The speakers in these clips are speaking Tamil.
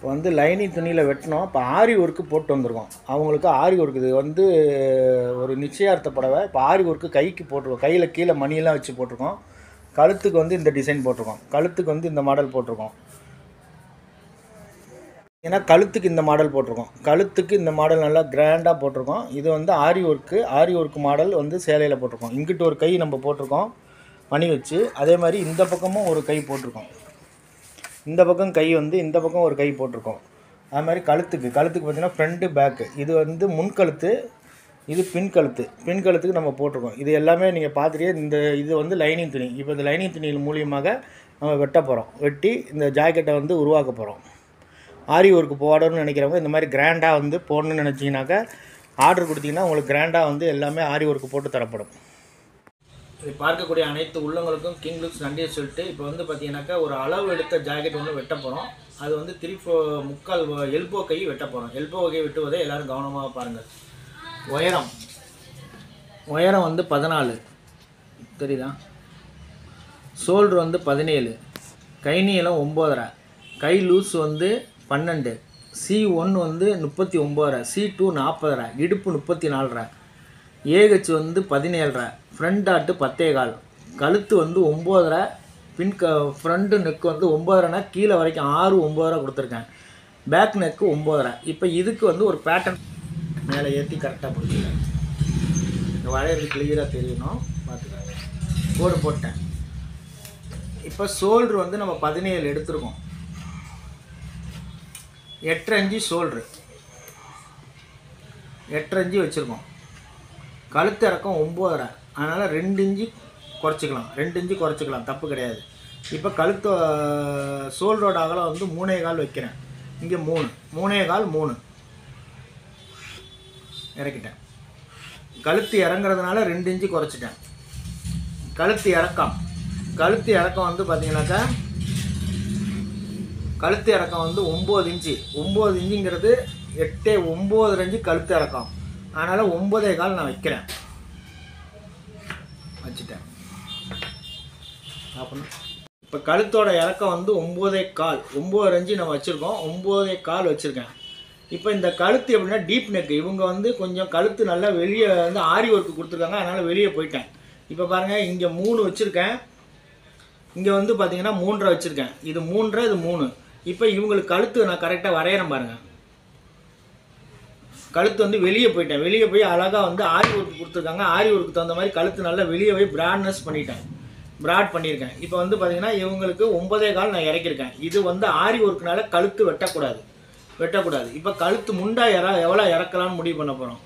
இப்போ வந்து லைனிங் துணியில் வெட்டினோம் இப்போ ஆரி ஒர்க்கு போட்டு வந்திருக்கோம் அவங்களுக்கு ஆரி ஒர்க் இது வந்து ஒரு நிச்சயார்த்த புடவை இப்போ ஆரி ஒர்க்கு கைக்கு போட்டிருக்கோம் கையில் கீழே மணியெல்லாம் வச்சு போட்டிருக்கோம் கழுத்துக்கு வந்து இந்த டிசைன் போட்டிருக்கோம் கழுத்துக்கு வந்து இந்த மாடல் போட்டிருக்கோம் ஏன்னா கழுத்துக்கு இந்த மாடல் போட்டிருக்கோம் கழுத்துக்கு இந்த மாடல் நல்லா கிராண்டாக போட்டிருக்கோம் இது வந்து aari work aari work model வந்து சேலையில் போட்டிருக்கோம் இங்கிட்டு ஒரு கை நம்ம போட்டிருக்கோம் மணி வச்சு அதே மாதிரி இந்த பக்கமும் ஒரு கை போட்டிருக்கோம் இந்த பக்கம் கை வந்து இந்த பக்கம் ஒரு கை போட்டிருக்கோம் அது மாதிரி கழுத்துக்கு கழுத்துக்கு பார்த்தீங்கன்னா ஃப்ரண்ட்டு பேக்கு இது வந்து முன்கழுத்து இது பின் கழுத்து பின் கழுத்துக்கு நம்ம போட்டிருக்கோம் இது எல்லாமே நீங்கள் பார்த்துட்டே இந்த இது வந்து லைனிங் துணி இப்போ இந்த லைனிங் துணியின் மூலியமாக நம்ம வெட்ட போகிறோம் வெட்டி இந்த ஜாக்கெட்டை வந்து உருவாக்க போகிறோம் ஆரி ஒர்க்கு போடணும்னு நினைக்கிறவங்க இந்த மாதிரி கிராண்டாக வந்து போடணும்னு நினச்சிங்கனாக்கா ஆர்டர் கொடுத்தீங்கன்னா உங்களுக்கு கிராண்டாக வந்து எல்லாமே ஆரி ஒர்க்கு போட்டு தரப்படும் இது பார்க்கக்கூடிய அனைத்து உள்ளவங்களுக்கும் கிங் லுக்ஸ் நன்றியை சொல்லிட்டு இப்போ வந்து பார்த்தீங்கன்னாக்கா ஒரு அளவு எடுத்த ஜாக்கெட் ஒன்று வெட்ட போகிறோம் அது வந்து திருப்பி முக்கால் எல்போ கை வெட்ட போகிறோம் எல்போ கை வெட்டுவதை எல்லாரும் கவனமாக பாருங்கள் உயரம் உயரம் வந்து பதினாலு தெரியுதா ஷோல்டர் வந்து பதினேழு கை நீளம் ஒம்போதரை கை லூஸ் வந்து பன்னெண்டு சி ஒன் வந்து முப்பத்தி ஒம்போதரை சி டூ நாற்பதரை இடுப்பு முப்பத்தி நாலரை ஏஹெச் வந்து பதினேழரை ஃப்ரண்ட் டாட்டு பத்தே கால் கழுத்து வந்து ஒம்போதரை பின் க ஃப்ரண்ட்டு நெக் வந்து ஒம்போதரைனா கீழே வரைக்கும் ஆறு ஒம்போதரை கொடுத்துருக்கேன் பேக் நெக்கு ஒம்போதரை இப்போ இதுக்கு வந்து ஒரு பேட்டர்ன் மேலே ஏற்றி கரெக்டாக பிடிச்சிக்கிறேன் இந்த வளையல் கிளியராக தெரியணும் பார்த்துக்கோங்க கோடு போட்டேன் இப்போ ஷோல்ட்ரு வந்து நம்ம பதினேழு எடுத்திருக்கோம் எட்டரை இன்ச்சு ஷோல்ட்ரு எட்டரை இன்ச்சு வச்சுருக்கோம் கழுத்து இறக்கம் ஒம்போதரை அதனால் ரெண்டு இன்ச்சு குறைச்சிக்கலாம் ரெண்டு இன்ச்சு குறைச்சிக்கலாம் தப்பு கிடையாது இப்போ கழுத்து ஷோல்டரோட அகலம் வந்து மூணே கால் வைக்கிறேன் இங்கே மூணு மூணே கால் மூணு இறக்கிட்டேன் கழுத்து இறங்குறதுனால ரெண்டு இன்ச்சு குறைச்சிட்டேன் கழுத்து இறக்கம் கழுத்து இறக்கம் வந்து பார்த்தீங்கன்னாக்கா கழுத்து இறக்கம் வந்து ஒம்பது இன்ச்சு ஒம்பது இன்ச்சுங்கிறது எட்டே ஒம்பது இன்ச்சு கழுத்து இறக்கம் அதனால் ஒம்பதே கால் நான் வைக்கிறேன் வச்சுட்டேன் அப்படின்னா இப்போ கழுத்தோட இறக்கம் வந்து ஒம்போதே கால் ஒம்பது இன்ச்சு நம்ம வச்சுருக்கோம் ஒம்போதே கால் வச்சுருக்கேன் இப்போ இந்த கழுத்து எப்படின்னா டீப் நெக் இவங்க வந்து கொஞ்சம் கழுத்து நல்லா வெளியே வந்து ஆரி ஒர்க்கு கொடுத்துருக்காங்க அதனால் வெளியே போயிட்டேன் இப்போ பாருங்கள் இங்கே மூணு வச்சுருக்கேன் இங்கே வந்து பார்த்தீங்கன்னா மூன்றரை வச்சுருக்கேன் இது மூன்றரை இது மூணு இப்போ இவங்களுக்கு கழுத்து நான் கரெக்டாக வரைகிறேன் பாருங்கள் கழுத்து வந்து வெளியே போயிட்டேன் வெளியே போய் அழகாக வந்து ஆரி ஒர்க் கொடுத்துருக்காங்க ஆரி ஒர்க்கு தகுந்த மாதிரி கழுத்து நல்லா வெளியே போய் பிராட்னஸ் பண்ணிட்டேன் பிராட் பண்ணியிருக்கேன் இப்போ வந்து பார்த்தீங்கன்னா இவங்களுக்கு ஒன்பதே கால் நான் இறக்கியிருக்கேன் இது வந்து ஆரி ஒர்க்குனால கழுத்து வெட்டக்கூடாது வெட்டக்கூடாது இப்போ கழுத்து முண்டா இற எவ்வளோ இறக்கலாம்னு முடிவு பண்ண போகிறோம்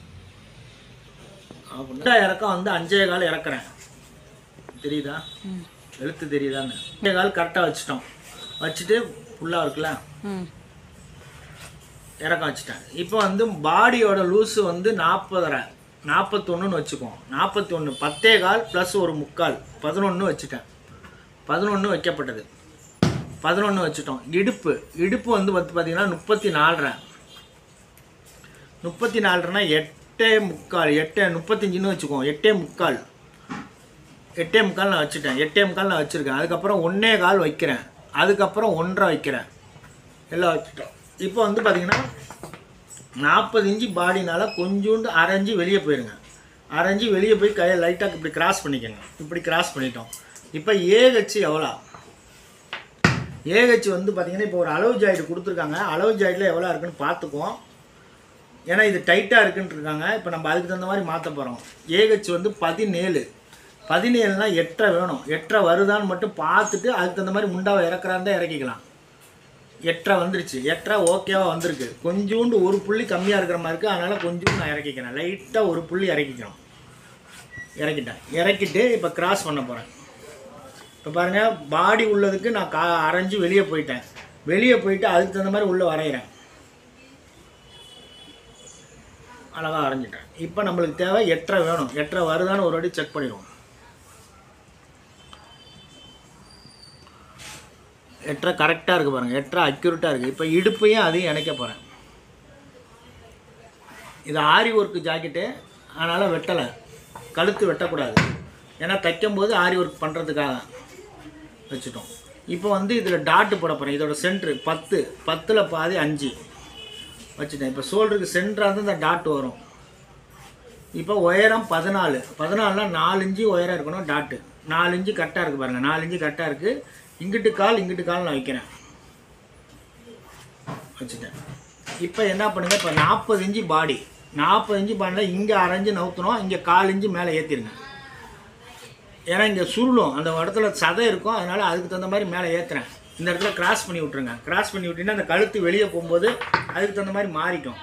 முண்டா இறக்கம் வந்து அஞ்சே கால் இறக்குறேன் தெரியுதா எழுத்து தெரியுதான்னு அஞ்சே கால் கரெக்டாக வச்சுட்டோம் வச்சுட்டு ஃபுல்லாக இருக்குல்ல ம் இறக்கம் வச்சுட்டேன் இப்போ வந்து பாடியோட லூஸு வந்து நாற்பதரை நாற்பத்தொன்றுன்னு வச்சுக்குவோம் நாற்பத்தி ஒன்று பத்தே கால் ப்ளஸ் ஒரு முக்கால் பதினொன்று வச்சுட்டேன் பதினொன்று வைக்கப்பட்டது பதினொன்று வச்சுட்டோம் இடுப்பு இடுப்பு வந்து பார்த்து பார்த்தீங்கன்னா முப்பத்தி நாலரை முப்பத்தி நாலரைனா எட்டே முக்கால் எட்டே முப்பத்தஞ்சுன்னு வச்சுக்குவோம் எட்டே முக்கால் எட்டே முக்கால் நான் வச்சுட்டேன் எட்டே முக்கால் நான் வச்சுருக்கேன் அதுக்கப்புறம் ஒன்றே கால் வைக்கிறேன் அதுக்கப்புறம் ஒன்றரை வைக்கிறேன் எல்லாம் வச்சுட்டோம் இப்போ வந்து பார்த்தீங்கன்னா நாற்பது இன்ச்சு பாடினால கொஞ்சோண்டு அரைஞ்சி வெளியே போயிருங்க அரைஞ்சி வெளியே போய் கையை லைட்டாக இப்படி கிராஸ் பண்ணிக்கோங்க இப்படி கிராஸ் பண்ணிட்டோம் இப்போ ஏகச்சு எவ்வளோ ஏகச்சு வந்து பார்த்தீங்கன்னா இப்போ ஒரு அளவு ஜாயிட் கொடுத்துருக்காங்க அளவு ஜாயிட்டில் எவ்வளோ இருக்குன்னு பார்த்துக்குவோம் ஏன்னா இது டைட்டாக இருக்குன்னு இருக்காங்க இப்போ நம்ம அதுக்கு தகுந்த மாதிரி மாற்ற போகிறோம் ஏகச்சு வந்து பதினேழு பதினேழுனா எட்டரை வேணும் எட்டரை வருதான்னு மட்டும் பார்த்துட்டு அதுக்கு தகுந்த மாதிரி முண்டாவை இறக்குறாருந்தா இறக்கிக்கலாம் எட்டரை வந்துருச்சு எட்டரை ஓகேவா வந்திருக்கு கொஞ்சோண்டு ஒரு புள்ளி கம்மியாக இருக்கிற மாதிரி இருக்குது அதனால் கொஞ்சோண்டு நான் இறக்கிக்கிறேன் லைட்டாக ஒரு புள்ளி இறக்கிக்கணும் இறக்கிட்டேன் இறக்கிட்டு இப்போ கிராஸ் பண்ண போகிறேன் இப்போ பாருங்கள் பாடி உள்ளதுக்கு நான் கா அரைஞ்சு வெளியே போயிட்டேன் வெளியே போயிட்டு அதுக்கு தகுந்த மாதிரி உள்ளே வரைகிறேன் அழகாக அரைஞ்சிட்டேன் இப்போ நம்மளுக்கு தேவை எட்டரை வேணும் எட்டரை வருதான்னு ஒரு வாட்டி செக் பண்ணிடுவோம் எட்டரை கரெக்டாக இருக்குது பாருங்கள் எட்டரை அக்யூரேட்டாக இருக்குது இப்போ இடுப்பையும் அதையும் இணைக்க போகிறேன் இது ஆரி ஒர்க்கு ஜாக்கெட்டு அதனால் வெட்டலை கழுத்து வெட்டக்கூடாது ஏன்னா தைக்கும்போது ஆரி ஒர்க் பண்ணுறதுக்காக வச்சுட்டோம் இப்போ வந்து இதில் டாட்டு போட போகிறேன் இதோட சென்ட்ரு பத்து பத்தில் பாதி அஞ்சு வச்சுட்டேன் இப்போ ஷோல்டருக்கு சென்டராக வந்து இந்த டாட் வரும் இப்போ உயரம் பதினாலு பதினாலுனா நாலு இன்ச்சு உயரம் இருக்கணும் டாட்டு நாலு இன்ச்சு கரெக்டாக இருக்குது பாருங்கள் நாலு இன்ச்சு கரெக்டாக இருக்குது இங்கிட்டு கால் இங்கிட்டு கால் நான் வைக்கிறேன் வச்சுட்டேன் இப்போ என்ன பண்ணுங்க இப்போ நாற்பது இன்ச்சு பாடி நாற்பது இன்ச்சு பாடியில் இங்கே அரைஞ்சு நவுத்தணும் இங்கே கால் இன்ச்சு மேலே ஏற்றிருங்க ஏன்னா இங்கே சுருளும் அந்த இடத்துல சதை இருக்கும் அதனால் அதுக்கு தகுந்த மாதிரி மேலே ஏற்றுறேன் இந்த இடத்துல கிராஸ் பண்ணி விட்ருங்க கிராஸ் பண்ணி விட்டீங்கன்னா அந்த கழுத்து வெளியே போகும்போது அதுக்கு தகுந்த மாதிரி மாறிக்கும்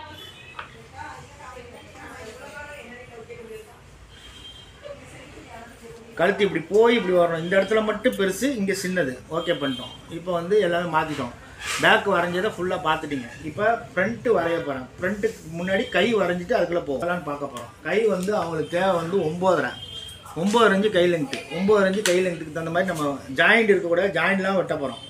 கழுத்து இப்படி போய் இப்படி வரணும் இந்த இடத்துல மட்டும் பெருசு இங்கே சின்னது ஓகே பண்ணிட்டோம் இப்போ வந்து எல்லாமே மாற்றிட்டோம் பேக் வரைஞ்சதை ஃபுல்லாக பார்த்துட்டீங்க இப்போ ஃப்ரண்ட்டு வரைய போகிறேன் ஃப்ரண்ட்டுக்கு முன்னாடி கை வரைஞ்சிட்டு அதுக்குள்ளே போகலான்னு பார்க்க போகிறோம் கை வந்து அவங்களுக்கு தேவை வந்து ஒம்போதரை ஒம்பது இன்ச்சு கை லெங்க்த்து ஒம்பது இன்ச்சு கை லெங்க்த்துக்கு தகுந்த மாதிரி நம்ம ஜாயிண்ட் இருக்கக்கூடாது ஜாயிண்ட்லாம் வெட்ட போகிறோம்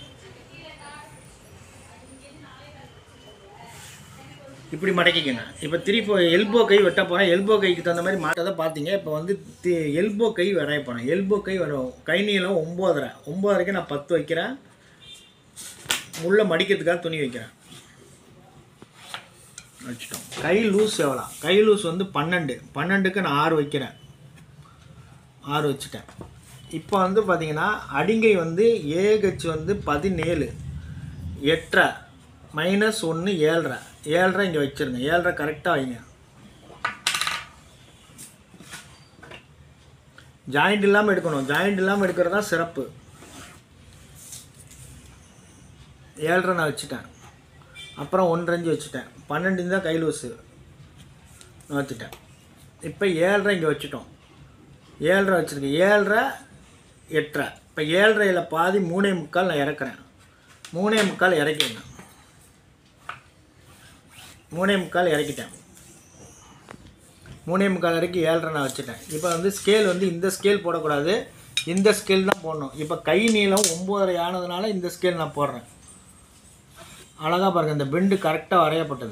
இப்படி மடக்கிக்கங்க இப்போ திருப்பி எல்போ கை வெட்ட போகிறேன் எல்போ கைக்கு தகுந்த மாதிரி மாட்டதை பார்த்தீங்க இப்போ வந்து எல்போ கை வரைய போகிறேன் எல்போ கை வரும் கை நீளம் ஒம்போதரை ஒம்போதரைக்கு நான் பத்து வைக்கிறேன் முள்ள மடிக்கிறதுக்காக துணி வைக்கிறேன் வச்சுட்டோம் கை லூஸ் எவ்வளோ கை லூஸ் வந்து பன்னெண்டு பன்னெண்டுக்கு நான் ஆறு வைக்கிறேன் ஆறு வச்சுட்டேன் இப்போ வந்து பார்த்தீங்கன்னா அடிங்கை வந்து ஏகச்சு வந்து பதினேழு எட்டரை மைனஸ் ஒன்று ஏழரை ஏழரை இங்கே வச்சுருங்க ஏழரை கரெக்டாக வைங்க ஜாயிண்ட் இல்லாமல் எடுக்கணும் ஜாயிண்ட் இல்லாமல் எடுக்கிறது தான் சிறப்பு ஏழரை நான் வச்சுட்டேன் அப்புறம் ஒன்றரை இன்ச்சு வச்சுட்டேன் பன்னெண்டு இன்ச்சு தான் கை லூஸு நான் வச்சுட்டேன் இப்போ ஏழரை இங்கே வச்சுட்டோம் ஏழரை வச்சுருக்கேன் ஏழரை எட்டரை இப்போ ஏழரையில் பாதி மூணே முக்கால் நான் இறக்குறேன் மூணே முக்கால் இறக்கிடுங்க மூணே முக்கால் இறக்கிட்டேன் மூணே முக்கால் இறக்கி ஏழரை நான் வச்சுட்டேன் இப்போ வந்து ஸ்கேல் வந்து இந்த ஸ்கேல் போடக்கூடாது இந்த ஸ்கேல் தான் போடணும் இப்போ கை நீளம் ஒம்போதரை ஆனதுனால இந்த ஸ்கேல் நான் போடுறேன் அழகாக பாருங்கள் இந்த பெண்டு கரெக்டாக வரையப்பட்டது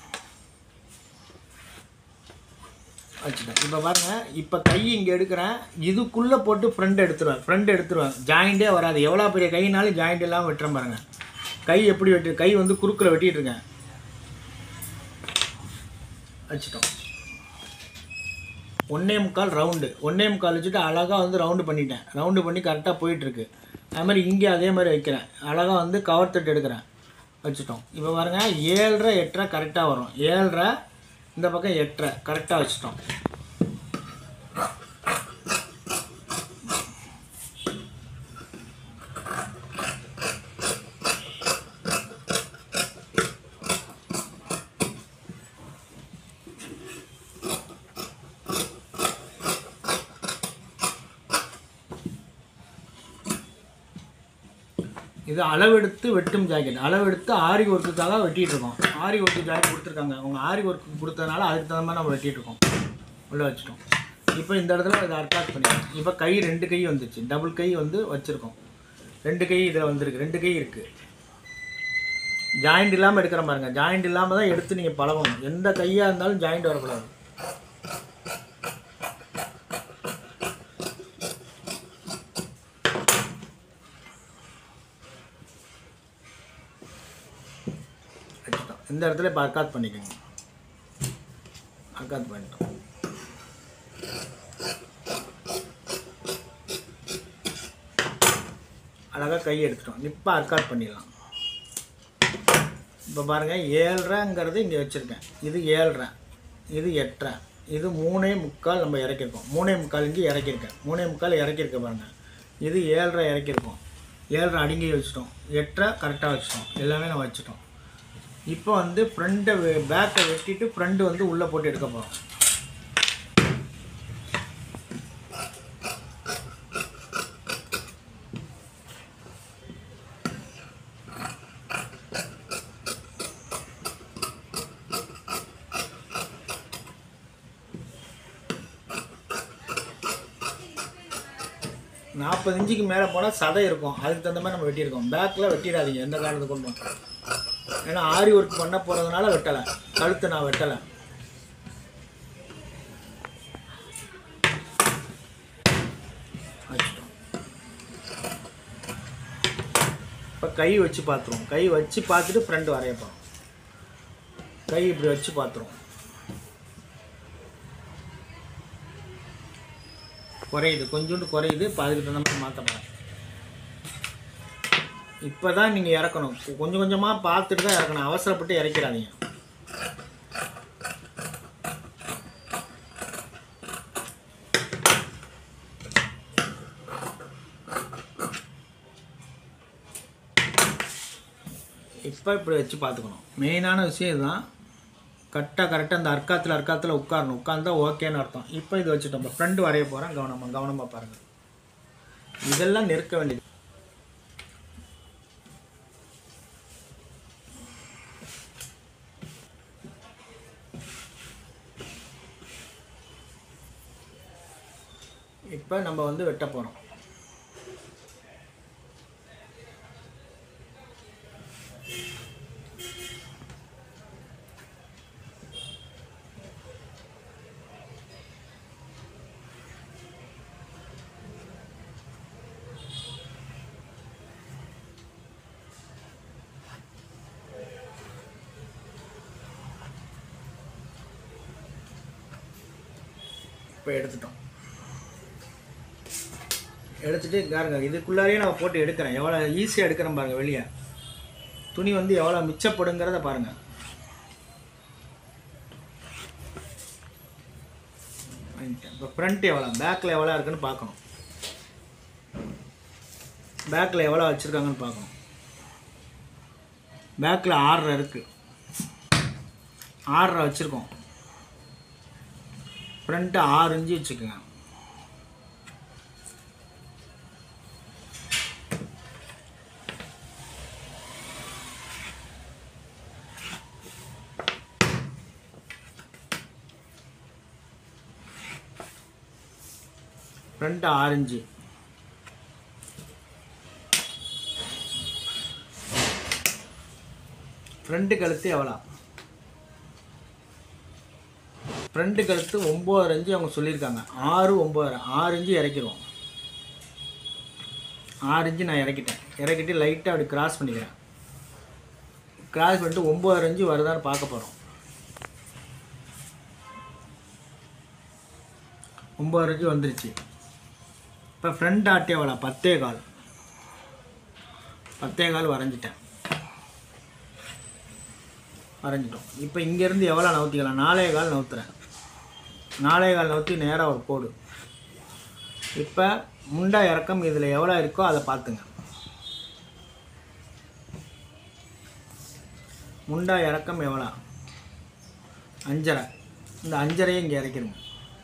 வச்சுட்டேன் இப்போ பாருங்கள் இப்போ கை இங்கே எடுக்கிறேன் இதுக்குள்ளே போட்டு ஃப்ரண்ட் எடுத்துருவேன் ஃப்ரண்ட் எடுத்துருவேன் ஜாயிண்டே வராது எவ்வளோ பெரிய கைனாலும் ஜாயிண்ட் இல்லாமல் வெட்டுறேன் பாருங்கள் கை எப்படி வெட்டி கை வந்து குறுக்கில் வெட்டிட்டு இருக்கேன் வச்சுட்டோம் ஒன்றே முக்கால் ரவுண்டு ஒன்றே முக்கால் வச்சுட்டு அழகாக வந்து ரவுண்டு பண்ணிட்டேன் ரவுண்டு பண்ணி கரெக்டாக போயிட்டுருக்கு அது மாதிரி இங்கே அதே மாதிரி வைக்கிறேன் அழகாக வந்து கவர் தட்டு எடுக்கிறேன் வச்சுட்டோம் இப்போ பாருங்க ஏழரை எட்டரை கரெக்டாக வரும் ஏழரை இந்த பக்கம் எட்டரை கரெக்டாக வச்சுட்டோம் இது அளவெடுத்து வெட்டும் ஜாக்கெட் அளவெடுத்து ஆரி ஒர்க்குக்காக வெட்டிட்டு இருக்கோம் ஆரி ஒர்க்கு ஜாக்கெட் கொடுத்துருக்காங்க அவங்க ஆரி ஒர்க்கு கொடுத்ததுனால அதுக்கு தகுந்த மாதிரி நம்ம வெட்டிட்டு இருக்கோம் உள்ளே வச்சுட்டோம் இப்போ இந்த இடத்துல இதை அட்டாச் பண்ணிக்கலாம் இப்போ கை ரெண்டு கை வந்துச்சு டபுள் கை வந்து வச்சுருக்கோம் ரெண்டு கை இதில் வந்திருக்கு ரெண்டு கை இருக்குது ஜாயிண்ட் இல்லாமல் எடுக்கிற பாருங்க ஜாயிண்ட் இல்லாமல் தான் எடுத்து நீங்கள் பழகணும் எந்த கையாக இருந்தாலும் ஜாயிண்ட் வரக்கூடாது வச்சுட்டோம் இந்த இடத்துல இப்போ அர்க்காத் பண்ணிக்கோங்க அர்க்காத் பண்ணிட்டோம் அழகாக கை எடுத்துட்டோம் இப்போ அர்க்காத் பண்ணிடலாம் இப்போ பாருங்கள் ஏழ்ரைங்கிறது இங்கே வச்சுருக்கேன் இது ஏழ்ரை இது எட்டரை இது மூணே முக்கால் நம்ம இறக்கியிருக்கோம் மூணே முக்கால் இங்கே இறக்கியிருக்கேன் மூணே முக்கால் இறக்கியிருக்கேன் பாருங்கள் இது ஏழ்ரை இறக்கியிருக்கோம் ஏழ்ரை அடுங்கி வச்சுட்டோம் எட்டரை கரெக்டாக வச்சுட்டோம் எல்லாமே நம்ம வச்சுட்டோம் இப்போ வந்து ஃப்ரண்ட்டை பேக்கை வெட்டிட்டு ஃப்ரண்ட்டு வந்து உள்ளே போட்டு எடுக்க போகிறோம் நாற்பது இன்ச்சுக்கு மேலே போனால் சதை இருக்கும் அதுக்கு தகுந்த மாதிரி நம்ம வெட்டியிருக்கோம் பேக்கில் வெட்டிடாதீங்க எந்த காரணத்தை கொண்டும் ஏன்னா ஆரி ஒர்க் பண்ண போகிறதுனால வெட்டலை கழுத்தை நான் வெட்டலை வச்சுட்டோம் இப்போ கை வச்சு பார்த்துருவோம் கை வச்சு பார்த்துட்டு ஃப்ரண்ட் வரைய போகிறோம் கை இப்படி வச்சு பார்த்துருவோம் குறையுது கொஞ்சோண்டு குறையுது இப்போ அதுக்கு தகுந்த மாதிரி மாற்ற போகிறேன் இப்போ தான் நீங்கள் இறக்கணும் கொஞ்சம் கொஞ்சமாக பார்த்துட்டு தான் இறக்கணும் அவசரப்பட்டு இறக்கிறாதீங்க இப்போ இப்படி வச்சு பார்த்துக்கணும் மெயினான விஷயம் இதுதான் கரெக்டாக கரெக்டாக அந்த அர்க்காத்தில் அர்க்காத்தில் உட்காரணும் உட்காந்தா ஓகேன்னு அர்த்தம் இப்போ இது வச்சுட்டோம் ஃப்ரெண்டு வரைய போகிறேன் கவனமாக கவனமாக பாருங்கள் இதெல்லாம் நெருக்க வேண்டியது இப்போ நம்ம வந்து வெட்ட போகிறோம் இப்போ எடுத்துட்டோம் எடுத்துட்டு பாருங்க இதுக்குள்ளாரையே நான் போட்டு எடுக்கிறேன் எவ்வளோ ஈஸியாக எடுக்கிறேன் பாருங்க வெளியே துணி வந்து எவ்வளோ மிச்சப்படுங்கிறத பாருங்க இப்போ ஃப்ரண்ட் எவ்வளோ பேக்கில் எவ்வளோ இருக்குன்னு பார்க்கணும் பேக்கில் எவ்வளோ வச்சுருக்காங்கன்னு பார்க்கணும் பேக்கில் ஆறரை இருக்குது ஆறரை வச்சுருக்கோம் ஃப்ரண்ட்டு ஆறு இன்ச்சு வச்சுக்கோங்க ஃப்ரண்ட் ஆரஞ்சு ஃப்ரண்ட்டு கழுத்து எவ்வளோ ஃப்ரண்ட்டு கழுத்து ஒம்பது அஞ்சு அவங்க சொல்லியிருக்காங்க ஆறு ஒம்பது ஆறு இன்ச்சு இறக்கிடுவோம் ஆறு இன்ச்சு நான் இறக்கிட்டேன் இறக்கிட்டு லைட்டாக அப்படி கிராஸ் பண்ணிக்கிறேன் கிராஸ் பண்ணிட்டு ஒம்பது அஞ்சு வருதான்னு பார்க்க போகிறோம் ஒம்பது அஞ்சு வந்துருச்சு இப்போ ஃப்ரண்ட் ஆட்டி எவ்வளோ பத்தே கால் பத்தே கால் வரைஞ்சிட்டேன் வரைஞ்சிட்டோம் இப்போ இங்கேருந்து எவ்வளோ நவுத்திக்கலாம் நாலே கால் நவுத்துறேன் நாலே கால் நவுத்தி நேராக ஒரு கோடு இப்போ முண்டா இறக்கம் இதில் எவ்வளோ இருக்கோ அதை பார்த்துங்க முண்டா இறக்கம் எவ்வளோ அஞ்சரை இந்த அஞ்சரையை இங்கே இறக்கிருங்க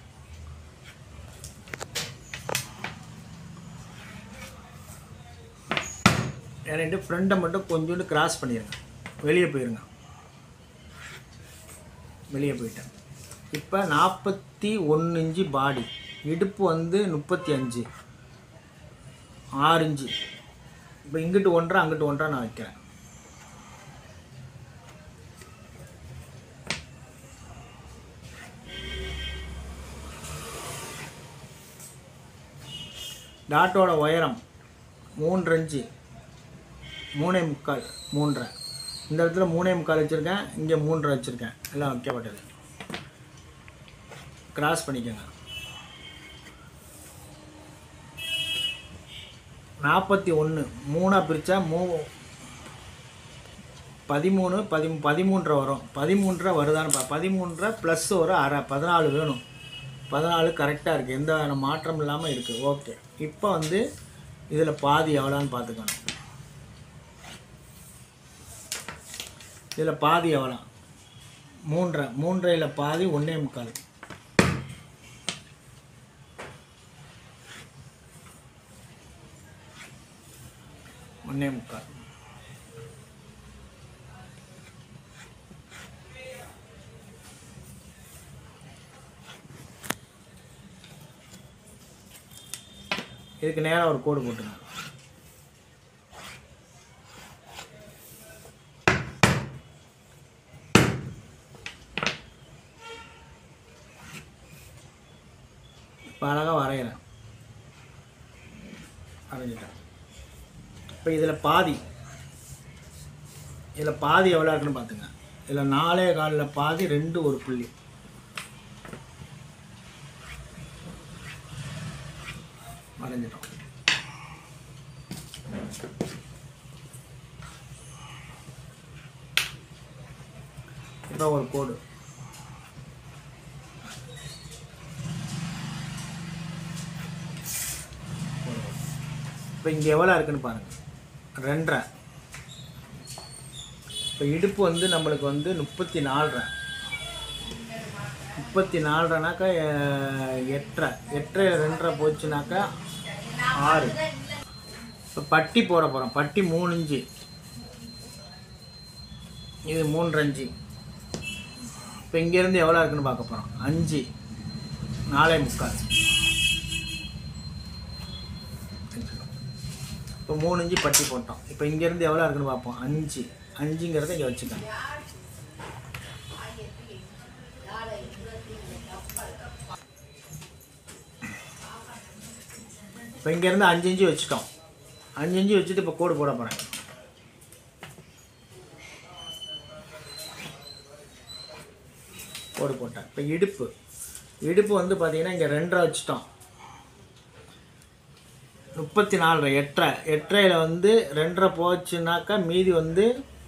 இறங்கிட்டு ஃப்ரண்ட்டை மட்டும் கொஞ்சோண்டு கிராஸ் பண்ணிடுங்க வெளியே போயிருங்க வெளியே போயிட்டேன் இப்போ நாற்பத்தி ஒன்று இன்ச்சு பாடி இடுப்பு வந்து முப்பத்தி அஞ்சு ஆறு இன்ச்சு இப்போ இங்கிட்டு ஒன்றரை அங்கிட்டு ஒன்றரை நான் வைக்கிறேன் டாட்டோட உயரம் மூன்று இன்ச்சு மூணே முக்கால் மூன்றரை இந்த இடத்துல மூணே முக்கால் வச்சுருக்கேன் இங்கே மூன்றரை வச்சுருக்கேன் எல்லாம் வைக்கப்பட்டது கிராஸ் பண்ணிக்கோங்க நாற்பத்தி ஒன்று மூணாக பிரித்தா மூ பதிமூணு பதி பதிமூன்றரை வரும் பதிமூன்றரை வருதான்னு பா பதிமூன்றரை ப்ளஸ் ஒரு அரை பதினாலு வேணும் பதினாலு கரெக்டாக இருக்குது எந்த மாற்றம் இல்லாமல் இருக்குது ஓகே இப்போ வந்து இதில் பாதி எவ்வளோன்னு பார்த்துக்கணும் இதில் பாதி எவ்வளோ மூன்றரை மூன்றையில் பாதி ஒன்றே முக்கால் ஒன்றே முக்கால் இதுக்கு நேராக ஒரு கோடு போட்டுங்க இப்போ அழகாக வரைகிறேன் வரைஞ்சிட்டேன் இப்போ இதில் பாதி இதில் பாதி எவ்வளோ இருக்குன்னு பார்த்துங்க இதில் நாலே காலில் பாதி ரெண்டு ஒரு புள்ளி வரைஞ்சிட்டோம் இப்போ ஒரு கோடு இப்போ இங்கே எவ்வளோ இருக்குன்னு பாருங்கள் ரெண்டரை இப்போ இடுப்பு வந்து நம்மளுக்கு வந்து முப்பத்தி நாலரை முப்பத்தி நாலரைனாக்கா அஹ், எட்டரை எட்டரை ரெண்டரை போச்சுனாக்கா ஆறு இப்போ பட்டி போட போகிறோம் பட்டி மூணு இன்ச்சு இது மூன்றரை இன்ச்சு இப்போ இங்கேருந்து எவ்வளோ இருக்குன்னு பார்க்க போகிறோம் அஞ்சு நாலே முக்கால் இப்போ மூணு இன்ச்சு பட்டி போட்டோம் இப்போ இங்கேருந்து எவ்வளோ இருக்குன்னு பார்ப்போம் அஞ்சு அஞ்சுங்கிறத இங்கே வச்சுக்கோங்க இப்போ இங்கேருந்து அஞ்சு இன்ச்சு வச்சுட்டோம் அஞ்சு இன்ச்சு வச்சுட்டு இப்போ கோடு போட போகிறேன் கோடு போட்டேன் இப்போ இடுப்பு இடுப்பு வந்து பார்த்தீங்கன்னா இங்கே ரெண்டரை வச்சுட்டோம் முப்பத்தி நாலு எட்டரை எட்டரையில் வந்து ரெண்டரை போச்சுனாக்கா மீதி வந்து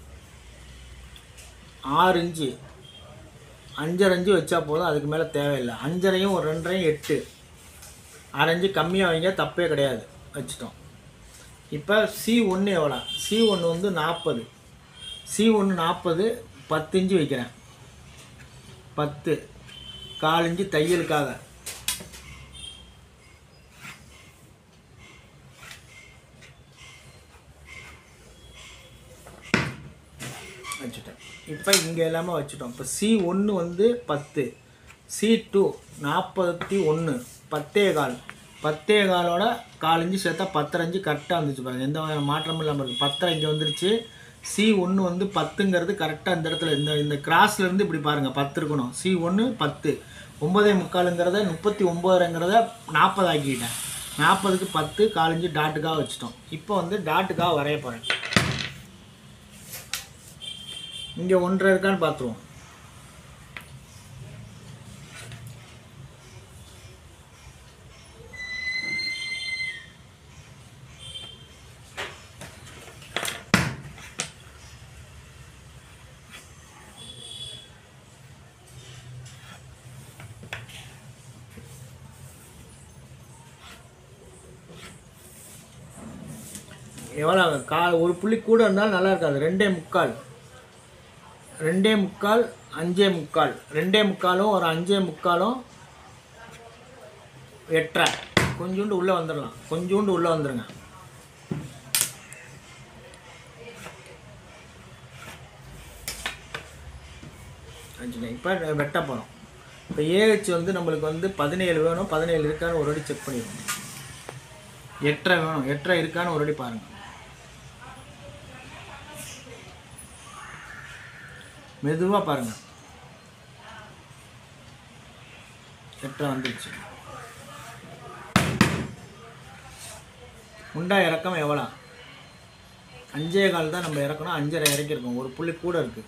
ஆறு இன்ச்சு அஞ்சரை இன்ச்சு வச்சா போதும் அதுக்கு மேலே தேவையில்லை அஞ்சரையும் ஒரு ரெண்டரையும் எட்டு அரைஞ்சு கம்மியாக வைங்க தப்பே கிடையாது வச்சுட்டோம் இப்போ சி ஒன்று எவ்வளோ சி ஒன்று வந்து நாற்பது சி ஒன்று நாற்பது பத்து இன்ச்சு வைக்கிறேன் பத்து கால் இன்ச்சு தையலுக்காக வச்சுட்டேன் இப்போ இங்கே எல்லாமே வச்சுட்டோம் இப்போ சி ஒன்று வந்து பத்து சி டூ நாற்பத்தி ஒன்று பத்தே கால் பத்தே காலோட கால் இன்ச்சு சேர்த்தா பத்தரை இன்ச்சு கரெக்டாக வந்துச்சு பாருங்கள் எந்த வகையான மாற்றமும் இல்லாமல் இருக்குது பத்தரை இங்கே வந்துருச்சு சி ஒன்று வந்து பத்துங்கிறது கரெக்டாக இந்த இடத்துல இந்த இந்த கிராஸ்ல இருந்து இப்படி பாருங்கள் பத்து இருக்கணும் சி ஒன்று பத்து ஒம்பதே முக்காலுங்கிறத முப்பத்தி ஒம்போதுங்கிறத நாற்பது ஆக்கிக்கிட்டேன் நாற்பதுக்கு பத்து கால் இன்ச்சு டாட்டுக்காக வச்சுட்டோம் இப்போ வந்து டாட்டுக்காக வரைய போகிறேன் இங்கே ஒன்றரை இருக்கான்னு பார்த்துருவோம் எவ்வளோ கா ஒரு புள்ளி கூட இருந்தாலும் நல்லா இருக்காது ரெண்டே முக்கால் ரெண்டே முக்கால் அஞ்சே முக்கால் ரெண்டே முக்காலும் ஒரு அஞ்சே முக்காலும் எட்டரை கொஞ்சோண்டு உள்ளே வந்துடலாம் கொஞ்சோண்டு உள்ளே வந்துடுங்க அஞ்சு இப்போ வெட்ட போகிறோம் இப்போ ஏஹெச் வந்து நம்மளுக்கு வந்து பதினேழு வேணும் பதினேழு இருக்கான்னு ஒரு வாட்டி செக் பண்ணிடுவோம் எட்டரை வேணும் எட்டரை இருக்கான்னு ஒரு வாட்டி பாருங்கள் மெதுவாக பாருங்கள் எட்டரை வந்துடுச்சு முண்டா இறக்கம் எவ்வளோ அஞ்சே கால் தான் நம்ம இறக்கணும் அஞ்சரை இறக்கியிருக்கோம் ஒரு புள்ளி கூட இருக்குது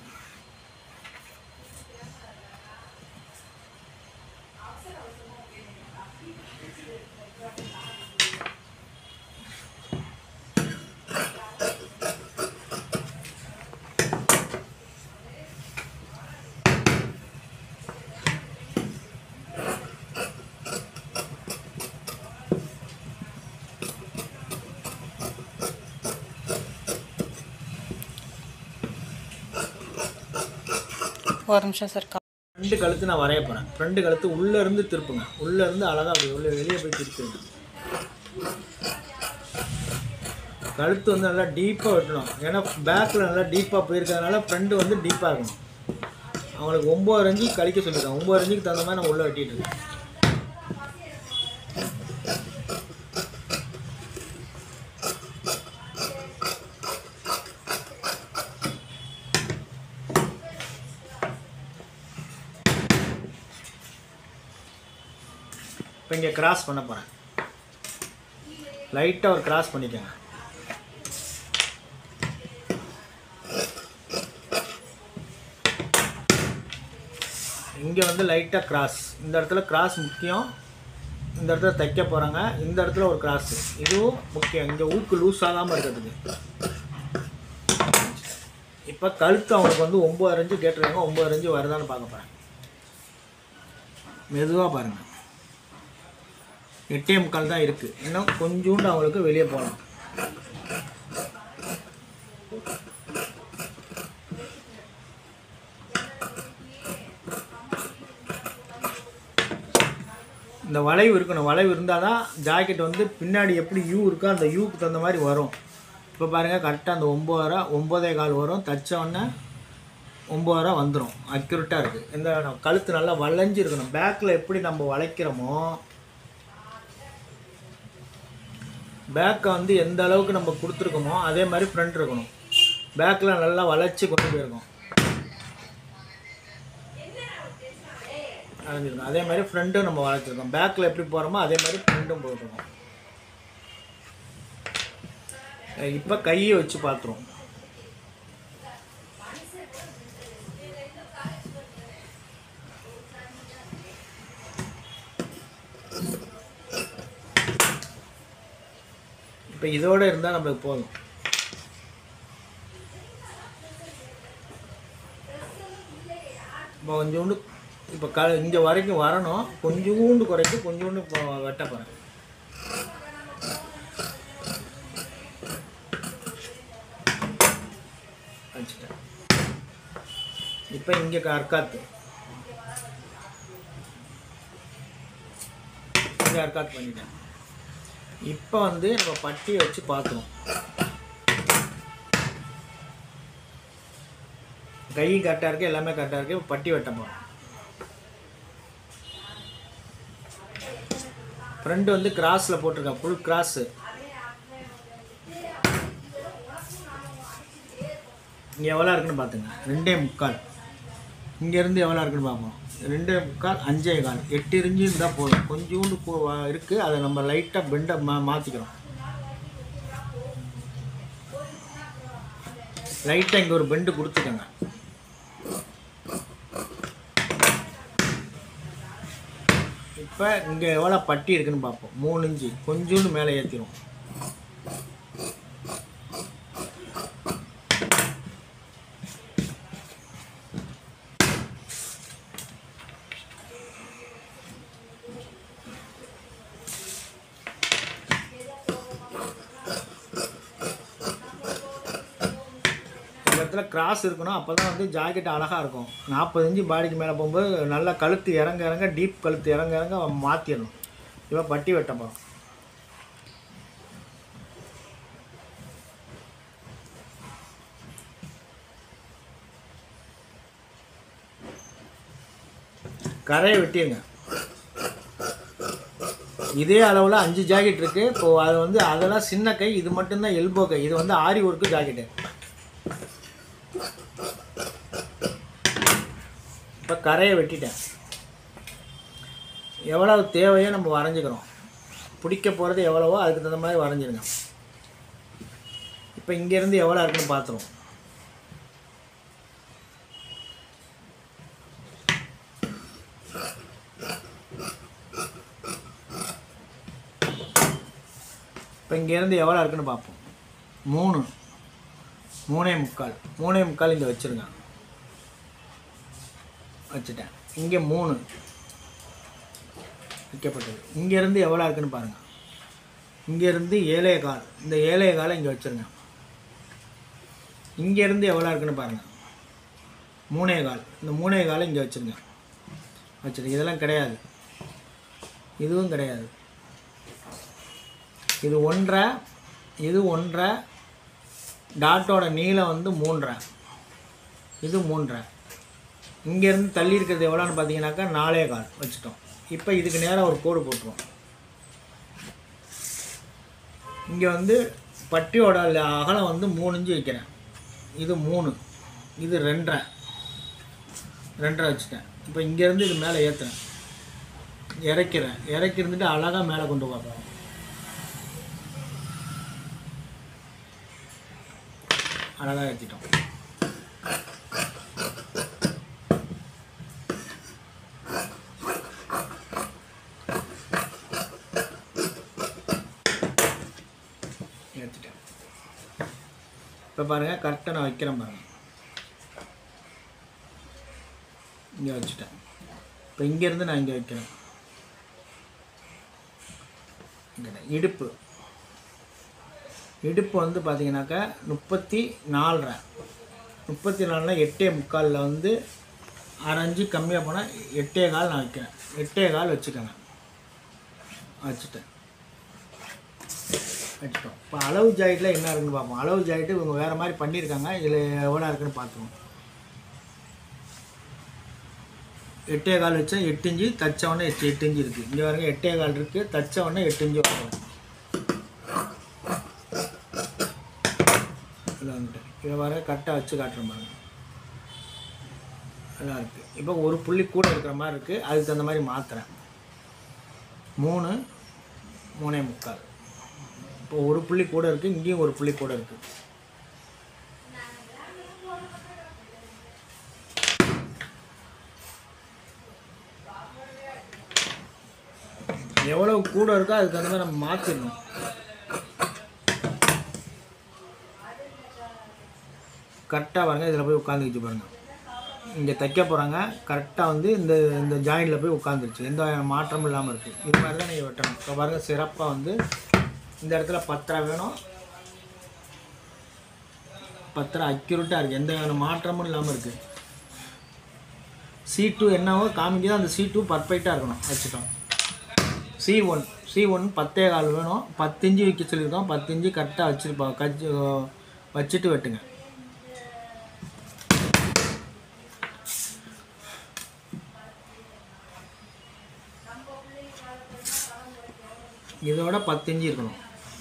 ஒரு நிமிஷம் சார் கா- ஃப்ரெண்டு கழுத்து நான் வரைய போகிறேன் ஃப்ரெண்டு கழுத்து உள்ளே இருந்து திருப்புங்க உள்ளே இருந்து அழகாக அப்படி உள்ள வெளியே போய் திருப்புங்க கழுத்து வந்து நல்லா டீப்பாக வெட்டணும் ஏன்னா பேக்கில் நல்லா டீப்பாக போயிருக்கிறதுனால ஃப்ரெண்டு வந்து டீப்பாக இருக்கணும் அவங்களுக்கு ஒம்பது ரஞ்சி கழிக்க சொல்லியிருக்காங்க ஒம்பது ரஞ்சிக்கு தகுந்த மாதிரி நான் உள்ளே வெட்டிட்டு இருக்கேன் இப்போ இங்கே கிராஸ் பண்ண போகிறேன் லைட்டாக ஒரு கிராஸ் பண்ணிக்கோங்க இங்கே வந்து லைட்டாக கிராஸ் இந்த இடத்துல கிராஸ் முக்கியம் இந்த இடத்துல தைக்க போகிறாங்க இந்த இடத்துல ஒரு கிராஸ் இதுவும் முக்கியம் இங்கே ஊக்கு லூஸ் ஆகாமல் இருக்கிறதுக்கு இப்போ கழுத்து அவனுக்கு வந்து ஒம்பது அரைஞ்சு கேட்டுருக்காங்க ஒம்பது அரைஞ்சு வருதான்னு பார்க்க போகிறேன் மெதுவாக பாருங்கள் எட்டே முக்கால் தான் இருக்குது இன்னும் கொஞ்சோண்டு அவங்களுக்கு வெளியே போகலாம் இந்த வளைவு இருக்கணும் வளைவு இருந்தால் தான் ஜாக்கெட் வந்து பின்னாடி எப்படி யூ இருக்கோ அந்த யூக்கு தகுந்த மாதிரி வரும் இப்போ பாருங்கள் கரெக்டாக அந்த ஒம்போதரை ஒம்போதே கால் வரும் தச்ச உடனே ஒம்போதரை வந்துடும் அக்யூரேட்டாக இருக்குது இந்த கழுத்து நல்லா வளைஞ்சு இருக்கணும் பேக்கில் எப்படி நம்ம வளைக்கிறோமோ பேக்கை வந்து எந்த அளவுக்கு நம்ம கொடுத்துருக்கோமோ அதே மாதிரி ஃப்ரண்ட் இருக்கணும் பேக்கில் நல்லா வளைச்சி கொண்டு போயிருக்கோம் அடைஞ்சிருக்கோம் அதே மாதிரி ஃப்ரண்ட்டும் நம்ம வளைச்சிருக்கோம் பேக்கில் எப்படி போகிறோமோ அதே மாதிரி ஃப்ரண்ட்டும் போட்டிருக்கோம் இப்போ கையை வச்சு பார்த்துருவோம் இப்போ இதோட இருந்தால் நம்மளுக்கு போதும் இப்போ கொஞ்சோண்டு இப்போ க இங்கே வரைக்கும் வரணும் கொஞ்சோண்டு குறைச்சி கொஞ்சோண்டு இப்போ வெட்ட போகிறேன் வச்சுட்டேன் இப்போ இங்கே அர்க்காத்து இங்கே அர்க்காத் பண்ணிட்டேன் இப்போ வந்து நம்ம பட்டியை வச்சு பார்க்கணும் கை கரெக்டாக இருக்குது எல்லாமே கரெக்டாக இருக்குது இப்போ பட்டி வெட்ட போகிறோம் ஃப்ரண்ட் வந்து கிராஸில் போட்டிருக்கேன் ஃபுல் கிராஸு இங்கே எவ்வளோ இருக்குன்னு பார்த்துங்க ரெண்டே முக்கால் இங்கேருந்து எவ்வளோ இருக்குன்னு பார்ப்போம் ரெண்டே முக்கால் அஞ்சே கால் எட்டு இருந்து இருந்தால் போதும் கொஞ்சோண்டு போ இருக்குது அதை நம்ம லைட்டாக பெண்டை மா மாற்றிக்கிறோம் லைட்டாக இங்கே ஒரு பெண்டு கொடுத்துக்கோங்க இப்போ இங்கே எவ்வளோ பட்டி இருக்குன்னு பார்ப்போம் மூணு இன்ச்சு கொஞ்சோண்டு மேலே ஏற்றிடும் இந்த இடத்துல கிராஸ் இருக்கணும் அப்போ தான் வந்து ஜாக்கெட் அழகாக இருக்கும் நாற்பது இன்ச்சு பாடிக்கு மேலே போகும்போது நல்லா கழுத்து இறங்க இறங்க டீப் கழுத்து இறங்க இறங்க மாற்றிடணும் இப்போ பட்டி வெட்ட போகிறோம் கரையை வெட்டிடுங்க இதே அளவில் அஞ்சு ஜாக்கெட் இருக்குது இப்போது அது வந்து அதெல்லாம் சின்ன கை இது மட்டும்தான் எல்போ கை இது வந்து ஆரி ஒர்க்கு ஜாக்கெட்டு இப்போ கரையை வெட்டிட்டேன் எவ்வளவு தேவையோ நம்ம வரைஞ்சிக்கிறோம் பிடிக்க போகிறது எவ்வளவோ அதுக்கு தகுந்த மாதிரி வரைஞ்சிருங்க இப்போ இங்கேருந்து எவ்வளோ இருக்குன்னு பார்த்துருவோம் இப்போ இங்கேருந்து எவ்வளோ இருக்குன்னு பார்ப்போம் மூணு மூணே முக்கால் மூணே முக்கால் இங்கே வச்சுருங்க வச்சுட்டேன் இங்கே மூணு வைக்கப்பட்டது இங்கேருந்து எவ்வளோ இருக்குன்னு பாருங்கள் இங்கேருந்து ஏழே கால் இந்த ஏழே காலை இங்கே வச்சுருங்க இங்கேருந்து எவ்வளோ இருக்குன்னு பாருங்கள் மூணே கால் இந்த மூணே காலை இங்கே வச்சுருங்க வச்சுருங்க இதெல்லாம் கிடையாது இதுவும் கிடையாது இது ஒன்றரை இது ஒன்றரை டாட்டோட நீளம் வந்து மூன்றரை இது மூன்றரை இங்கேருந்து தள்ளி இருக்கிறது எவ்வளோன்னு பார்த்தீங்கன்னாக்கா நாலே கால் வச்சுட்டோம் இப்போ இதுக்கு நேராக ஒரு கோடு போட்டுருவோம் இங்கே வந்து பட்டியோட ல- அகலம் வந்து மூணு இன்ச்சு வைக்கிறேன் இது மூணு இது ரெண்டரை ரெண்டரை வச்சுட்டேன் இப்போ இங்கேருந்து இது மேலே ஏற்றுறேன் இறக்கிறேன் இறக்கி இருந்துட்டு அழகாக மேலே கொண்டு பார்ப்போம் அழகாக ஏற்றிட்டோம் இப்போ பாருங்கள் கரெக்டாக நான் வைக்கிறேன் பாருங்கள் இங்கே வச்சுட்டேன் இப்போ இங்கேருந்து நான் இங்கே வைக்கிறேன் இங்கே இடுப்பு இடுப்பு வந்து பார்த்தீங்கன்னாக்கா முப்பத்தி நாலரை முப்பத்தி நாலில் எட்டே முக்காலில் வந்து அரைஞ்சு கம்மியாக போனால் எட்டே கால் நான் வைக்கிறேன் எட்டே கால் வச்சுக்கோங்க வச்சுட்டேன் வச்சுட்டோம் இப்போ அளவு ஜாயிட்டில் என்ன இருக்குன்னு பார்ப்போம் அளவு ஜாயிட்டு இவங்க வேறு மாதிரி பண்ணியிருக்காங்க இதில் எவ்வளோ இருக்குன்னு பார்த்துருவோம் எட்டே கால் வச்சா எட்டு இஞ்சி தச்ச உடனே எட்டு எட்டு இஞ்சி இருக்குது இங்கே பாருங்க எட்டே கால் இருக்குது தச்ச உடனே எட்டு இஞ்சி வரும் இதில் வந்துட்டு இதை வர கரெக்டாக வச்சு காட்டுறேன் பாருங்க நல்லா இருக்குது இப்போ ஒரு புள்ளி கூட இருக்கிற மாதிரி இருக்குது அதுக்கு தகுந்த மாதிரி மாற்றுறேன் மூணு மூணே முக்கால் இப்போ ஒரு புள்ளி கூட இருக்குது இங்கேயும் ஒரு புள்ளி கூட இருக்குது எவ்வளவு கூட இருக்கோ அதுக்கு தகுந்த மாதிரி நம்ம மாற்றிடணும் கரெக்டாக பாருங்க இதில் போய் உட்காந்துக்கிச்சு பாருங்க இங்கே தைக்க போகிறாங்க கரெக்டாக வந்து இந்த இந்த ஜாயிண்டில் போய் உட்காந்துருச்சு எந்த மாற்றமும் இல்லாமல் இருக்குது இது மாதிரி தான் நீங்கள் வெட்டணும் இப்போ பாருங்கள் சிறப்பாக வந்து இந்த இடத்துல பத்தரை வேணும் பத்தரை அக்யூரேட்டாக இருக்குது எந்த வித மாற்றமும் இல்லாமல் இருக்குது சி டூ என்னவோ காமிக்குதோ அந்த சி டூ பர்ஃபெக்டாக இருக்கணும் வச்சுட்டோம் சி ஒன் சி ஒன் பத்தே கால் வேணும் பத்து இன்ச்சு வைக்க சொல்லியிருக்கோம் பத்து இன்ச்சு கரெக்டாக வச்சுருப்போம் கச்சு வச்சுட்டு வெட்டுங்க இதோட பத்து இன்ச்சு இருக்கணும்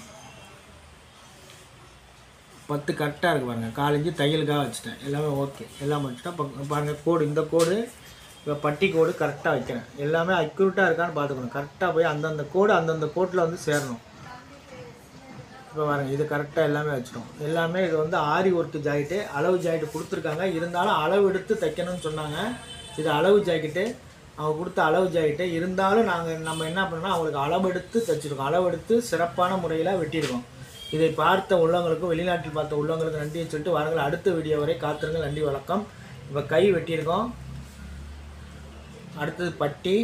பத்து கரெக்டாக இருக்குது பாருங்கள் கால் இன்ச்சு தையலுக்காக வச்சுட்டேன் எல்லாமே ஓகே எல்லாம் வச்சுட்டேன் இப்போ பாருங்கள் கோடு இந்த கோடு இப்போ பட்டி கோடு கரெக்டாக வைக்கிறேன் எல்லாமே அக்யூரேட்டாக இருக்கான்னு பார்த்துக்கணும் கரெக்டாக போய் அந்தந்த கோடு அந்தந்த கோட்டில் வந்து சேரணும் இப்போ பாருங்க இது கரெக்டாக எல்லாமே வச்சிட்டோம் எல்லாமே இது வந்து ஆரி ஒர்க்கு ஜாக்கெட்டு அளவு ஜாக்கெட்டு கொடுத்துருக்காங்க இருந்தாலும் அளவு எடுத்து தைக்கணும்னு சொன்னாங்க இது அளவு ஜாக்கெட்டு அவங்க கொடுத்த அளவு ஜாக்கெட்டு இருந்தாலும் நாங்கள் நம்ம என்ன பண்ணோம்னா அவங்களுக்கு அளவு எடுத்து தைச்சிருக்கோம் அளவு எடுத்து சிறப்பான முறையில் வெட்டியிருக்கோம் இதை பார்த்த உள்ளவங்களுக்கும் வெளிநாட்டில் பார்த்த உள்ளவங்களுக்கு நன்றியை சொல்லிட்டு வாருங்கள் அடுத்த வீடியோ வரை காத்திருங்கள் நன்றி வணக்கம் இப்போ கை வெட்டியிருக்கோம் அடுத்தது பட்டி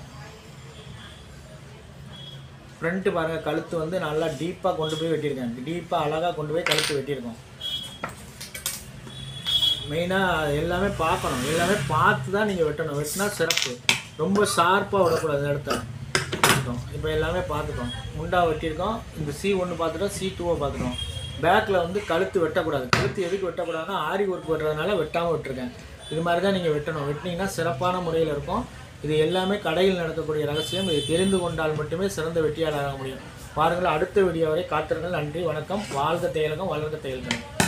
ஃப்ரண்ட்டு பாருங்கள் கழுத்து வந்து நல்லா டீப்பாக கொண்டு போய் வெட்டியிருக்கேன் டீப்பாக அழகாக கொண்டு போய் கழுத்து வெட்டியிருக்கோம் மெயினாக எல்லாமே பார்க்கணும் எல்லாமே பார்த்து தான் நீங்கள் வெட்டணும் வெட்டினா சிறப்பு ரொம்ப ஷார்ப்பாக விடக்கூடாது இந்த இடத்த பார்த்துட்டோம் இப்போ எல்லாமே பார்த்துட்டோம் முண்டா வெட்டியிருக்கோம் இந்த சி ஒன்று பார்த்துட்டோம் சி டூவை பார்த்துட்டோம் பேக்கில் வந்து கழுத்து வெட்டக்கூடாது கழுத்து எதுக்கு வெட்டக்கூடாதுன்னா ஆரி ஒர்க் வெட்டுறதுனால வெட்டாமல் விட்டுருக்கேன் இது மாதிரி தான் நீங்கள் வெட்டணும் வெட்டினீங்கன்னா சிறப்பான முறையில் இருக்கும் இது எல்லாமே கடையில் நடக்கக்கூடிய ரகசியம் இதை தெரிந்து கொண்டால் மட்டுமே சிறந்த வெற்றியாளராக முடியும் பாருங்கள் அடுத்த வீடியோ வரை காத்திருங்கள் நன்றி வணக்கம் வாழ்க தையலகம் வளர்க தையல்கள்